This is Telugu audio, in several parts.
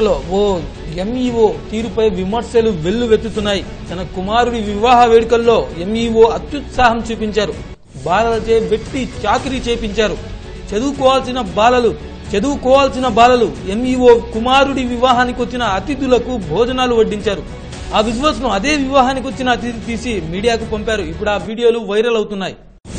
లో ఓ ఎంఈఓ తీరుపై విమర్శలు వెల్లువెత్తుతున్నాయి తన కుమారుడి వివాహ వేడుకల్లో ఎంఈఓ అత్యుత్సాహం చూపించారు బాలలచే వెట్టి చాకిరీ చేపించారు చదువుకోవాల్సిన బాలలు చదువుకోవాల్సిన బాలలు ఎంఈఓ కుమారుడి వివాహానికి వచ్చిన అతిథులకు భోజనాలు వడ్డించారు ఆ విజువల్స్ ను అదే వివాహానికి వచ్చిన అతిథి తీసి మీడియాకు పంపారు ఇప్పుడు ఆ వీడియోలు వైరల్ అవుతున్నాయి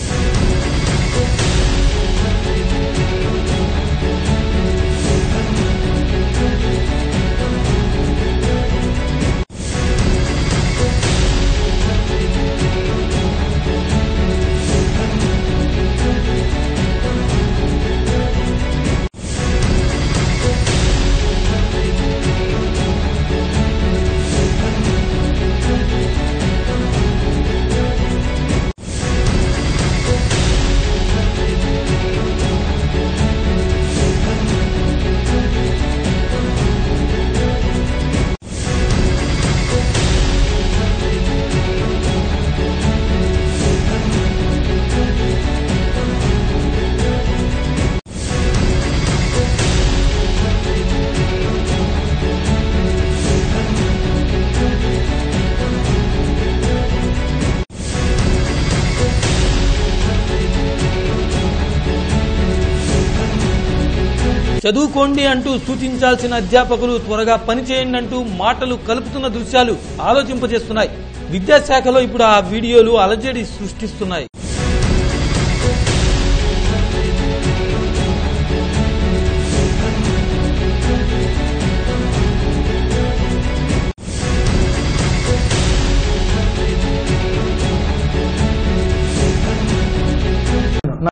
చదువుకోండి అంటూ సూచించాల్సిన అధ్యాపకులు త్వరగా పనిచేయండి అంటూ మాటలు కలుపుతున్న దృశ్యాలు ఆలోచింపజేస్తున్నాయి విద్యాశాఖలో ఇప్పుడు ఆ వీడియోలు అలజడి సృష్టిస్తున్నాయి